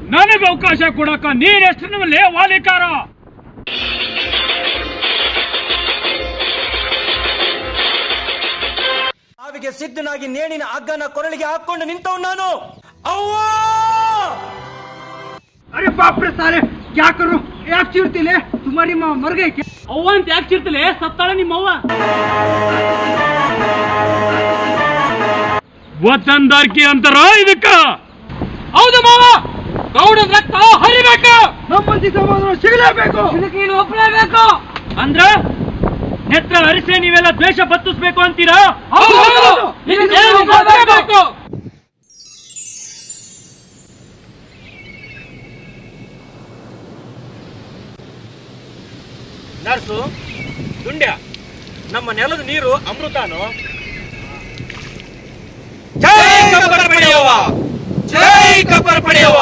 ನನಗೆ ಅವಕಾಶ ಕೊಡಕ ನೀನ್ ಎಷ್ಟು ನಮ್ಮಲ್ಲಿ ವಾಲಿಕಾರ ಸಾವಿಗೆ ಸಿದ್ಧನಾಗಿ ನೇಣಿನ ಹಗ್ಗನ ಕೊರಳಿಗೆ ಹಾಕೊಂಡು ನಿಂತವ್ ನಾನು ಅವ್ವ अरे बाप रे साले क्या करूं एक चिरती ले तुम्हारी माँ मर गई क्या ಅವ್ವ ಅಂತ ಯಾಕೆ ಚಿರ್ತಲೆ ಸತ್ತಾಳ ನಿಮ್ಮವ್ವ ವತನ್ದಾರ್ಕಿ ಅಂತಾರ ಇದಕ್ಕ ಹೌದು ಮಾವ ಗೌಡ ರಕ್ತ ಹರಿಬೇಕು ನಮ್ಮ ಮಂದಿ ಸಮಾಧಾನ ಸಿಗಲೇಬೇಕು ನೀನು ಒಪ್ಪಲೇಬೇಕು ಅಂದ್ರ ನೆತ್ರ ಹರಿಸೆ ನೀವೆಲ್ಲ ದ್ವೇಷ ಬತ್ತಿಸ್ಬೇಕು ಅಂತೀರಾ ಇದಕ್ಕೆ ಏನು ಮಾಡ್ಬೇಕು? ನರ್ಸು ದುಂಡ್ಯ ನಮ್ಮ ನೆಲದ ನೀರು ಅಮೃತಾನು ಜೈ ಕಬ್ಬರ್ ಪಡೆಯವ ಜೈ ಕಬ್ಬರ್ ಪಡೆಯವ